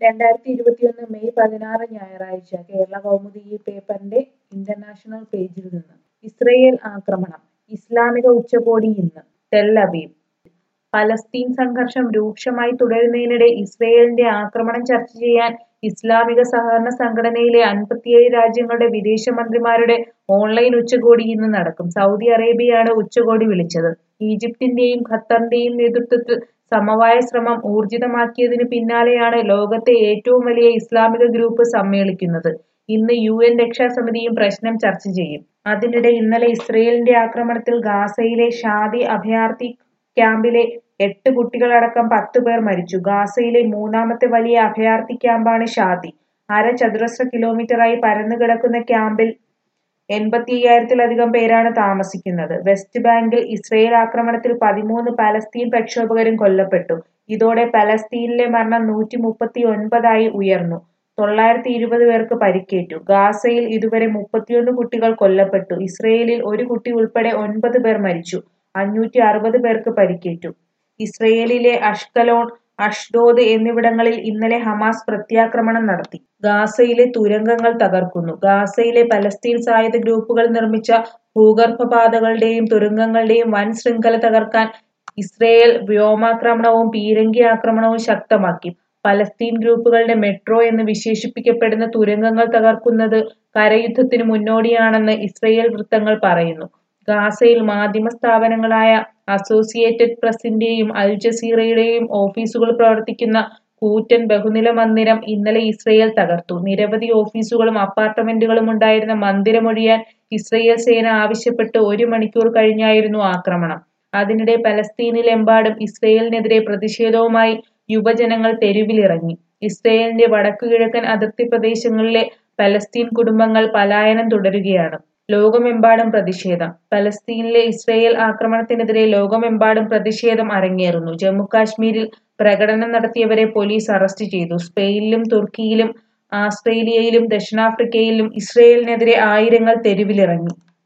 രണ്ടായിരത്തി ഇരുപത്തിയൊന്ന് മെയ് പതിനാറ് ഞായറാഴ്ച കേരള കൗമുദി ഈ പേപ്പറിന്റെ ഇന്റർനാഷണൽ പേജിൽ നിന്ന് ഇസ്രയേൽ ആക്രമണം ഇസ്ലാമിക ഉച്ചകോടി ഇന്ന് ടെൽ അവീവ് പലസ്തീൻ സംഘർഷം രൂക്ഷമായി തുടരുന്നതിനിടെ ഇസ്രയേലിന്റെ ആക്രമണം ചർച്ച ചെയ്യാൻ ഇസ്ലാമിക സഹകരണ സംഘടനയിലെ അൻപത്തിയേഴ് രാജ്യങ്ങളുടെ വിദേശമന്ത്രിമാരുടെ ഓൺലൈൻ ഉച്ചകോടി ഇന്ന് നടക്കും സൗദി അറേബ്യയാണ് ഉച്ചകോടി വിളിച്ചത് ഈജിപ്തിന്റെയും ഖത്തറിന്റെയും നേതൃത്വത്തിൽ സമവായ ശ്രമം ഊർജിതമാക്കിയതിനു പിന്നാലെയാണ് ലോകത്തെ ഏറ്റവും വലിയ ഇസ്ലാമിക ഗ്രൂപ്പ് സമ്മേളിക്കുന്നത് ഇന്ന് യു എൻ രക്ഷാസമിതിയും പ്രശ്നം ചർച്ച ചെയ്യും അതിനിടെ ഇന്നലെ ഇസ്രയേലിന്റെ ആക്രമണത്തിൽ ഗാസയിലെ ഷാദി അഭയാർത്ഥി ക്യാമ്പിലെ എട്ട് കുട്ടികളടക്കം പത്ത് പേർ മരിച്ചു ഗാസയിലെ മൂന്നാമത്തെ വലിയ അഭയാർത്ഥി ക്യാമ്പാണ് ഷാദി അര ചതുരശ്ര കിലോമീറ്ററായി പരന്നു കിടക്കുന്ന ക്യാമ്പിൽ എൺപത്തി അയ്യായിരത്തിലധികം പേരാണ് താമസിക്കുന്നത് വെസ്റ്റ് ബാങ്കിൽ ഇസ്രയേൽ ആക്രമണത്തിൽ പതിമൂന്ന് പലസ്തീൻ പ്രക്ഷോഭകരും കൊല്ലപ്പെട്ടു ഇതോടെ പലസ്തീനിലെ മരണം നൂറ്റി മുപ്പത്തി ഒൻപതായി ഉയർന്നു തൊള്ളായിരത്തി ഇരുപത് പേർക്ക് പരിക്കേറ്റു ഗാസയിൽ ഇതുവരെ മുപ്പത്തിയൊന്ന് കുട്ടികൾ കൊല്ലപ്പെട്ടു ഇസ്രയേലിൽ ഒരു കുട്ടി ഉൾപ്പെടെ ഒൻപത് പേർ മരിച്ചു അഞ്ഞൂറ്റി അറുപത് പേർക്ക് പരിക്കേറ്റു ഇസ്രയേലിലെ അഷ്കലോൺ അഷ്ഡോദ് എന്നിവിടങ്ങളിൽ ഇന്നലെ ഹമാസ് പ്രത്യാക്രമണം നടത്തി ഗാസയിലെ തുരങ്കങ്ങൾ തകർക്കുന്നു ഗാസയിലെ പലസ്തീൻ സായുധ ഗ്രൂപ്പുകൾ നിർമ്മിച്ച ഭൂഗർഭപാതകളുടെയും തുരങ്കങ്ങളുടെയും വൻ ശൃംഖല തകർക്കാൻ ഇസ്രയേൽ വ്യോമാക്രമണവും പീരങ്കി ആക്രമണവും ശക്തമാക്കി പലസ്തീൻ ഗ്രൂപ്പുകളുടെ മെട്രോ എന്ന് വിശേഷിപ്പിക്കപ്പെടുന്ന തുരങ്കങ്ങൾ തകർക്കുന്നത് കരയുദ്ധത്തിന് മുന്നോടിയാണെന്ന് ഇസ്രയേൽ വൃത്തങ്ങൾ പറയുന്നു ഗാസയിൽ മാധ്യമ സ്ഥാപനങ്ങളായ അസോസിയേറ്റഡ് പ്രസിന്റെയും അൽ ജസീറയുടെയും ഓഫീസുകൾ പ്രവർത്തിക്കുന്ന കൂറ്റൻ ബഹുനില മന്ദിരം ഇന്നലെ ഇസ്രയേൽ തകർത്തു നിരവധി ഓഫീസുകളും അപ്പാർട്ട്മെന്റുകളും ഉണ്ടായിരുന്ന മന്ദിരമൊഴിയാൻ ഇസ്രയേൽ സേന ആവശ്യപ്പെട്ട് ഒരു മണിക്കൂർ കഴിഞ്ഞായിരുന്നു ആക്രമണം അതിനിടെ പലസ്തീനിലെമ്പാടും ഇസ്രയേലിനെതിരെ പ്രതിഷേധവുമായി യുവജനങ്ങൾ തെരുവിലിറങ്ങി ഇസ്രയേലിന്റെ വടക്കുകിഴക്കൻ അതിർത്തി പ്രദേശങ്ങളിലെ പലസ്തീൻ കുടുംബങ്ങൾ പലായനം തുടരുകയാണ് ലോകമെമ്പാടും പ്രതിഷേധം പലസ്തീനിലെ ഇസ്രയേൽ ആക്രമണത്തിനെതിരെ ലോകമെമ്പാടും പ്രതിഷേധം അരങ്ങേറുന്നു ജമ്മു കാശ്മീരിൽ പ്രകടനം നടത്തിയവരെ പോലീസ് അറസ്റ്റ് ചെയ്തു സ്പെയിനിലും തുർക്കിയിലും ആസ്ട്രേലിയയിലും ദക്ഷിണാഫ്രിക്കയിലും ഇസ്രയേലിനെതിരെ ആയിരങ്ങൾ തെരുവിലിറങ്ങി